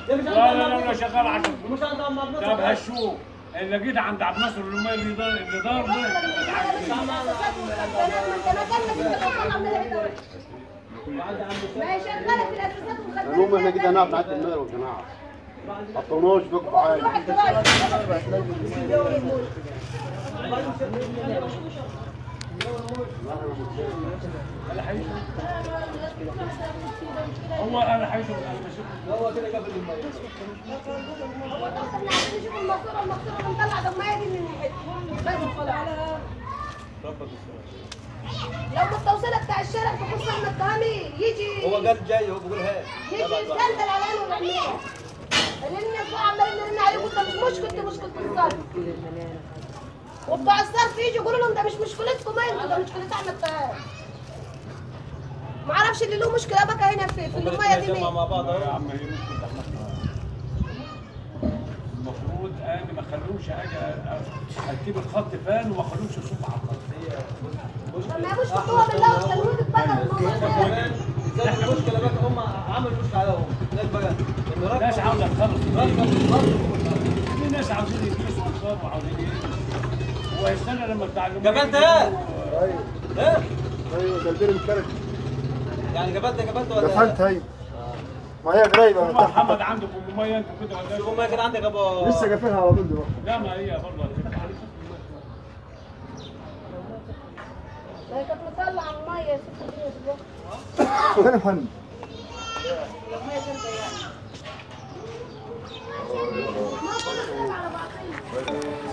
ده مش لا عند لا عم لا شغال عشان مش عند عم عبد طب الناصر هشوف اللي جيت عند عبد الناصر اللي اللي دار اللي دار ده ما هي شغاله في الاساسات والخدمات المهم احنا كده نعرف نعدي المال والجماعه ما طلعوش بقوا عادي واحد رايح هو انا هشوف انا بشوف هو كده قبل الميه نشوف الماسوره الماسوره اللي مطلع دمها دي من الحته بس لو مستوصله بتاع الشارع تخص احمد التهامي يجي هو قال جاي هو بيقول هات يجي يستنزل على عينه ويعملها لان الفوق عمالين نرن عليه قلت مش مشكلتي مشكله الصرف وبتوع الصرف يجوا يقولوا لهم ده مش مشكلتكم انتوا ده مشكله احمد تهامي ما اعرفش اللي له مشكله بقى هنا في, في الميه دي مين مع بعض يا اهو عم هي مشكلة أحمد طه. المفروض انا ما خلوش اجي اجيب الخط فان وما خلوش يصب على الخط ما يبوش خطوه بالله وتنوير البلد ازاي المشكله بقى هم عملوا مشكله عليهم ازاي بقى انه الناس ركب عاوزه تخلص ركب ركب في ناس عاوزين يجلسوا قصار وعاوزين ايه هو يستنى لما التعليمات قبلت ايه؟ ايوه ايه؟ ايوه قلبين الكرك يعني قبلت قبلت ولا دخلت هي ما هي قريبه هو محمد عنده ام ميه انت كده ولا شوف إيه؟ ما كان عندك ابو لسه قافلها على طول دلوقتي لا ما هي برضه هتنفع. هي كانت مطلعه الميه يا ست الدنيا دلوقتي وين محمد؟ الميه جامده يعني ما كله على بعضيه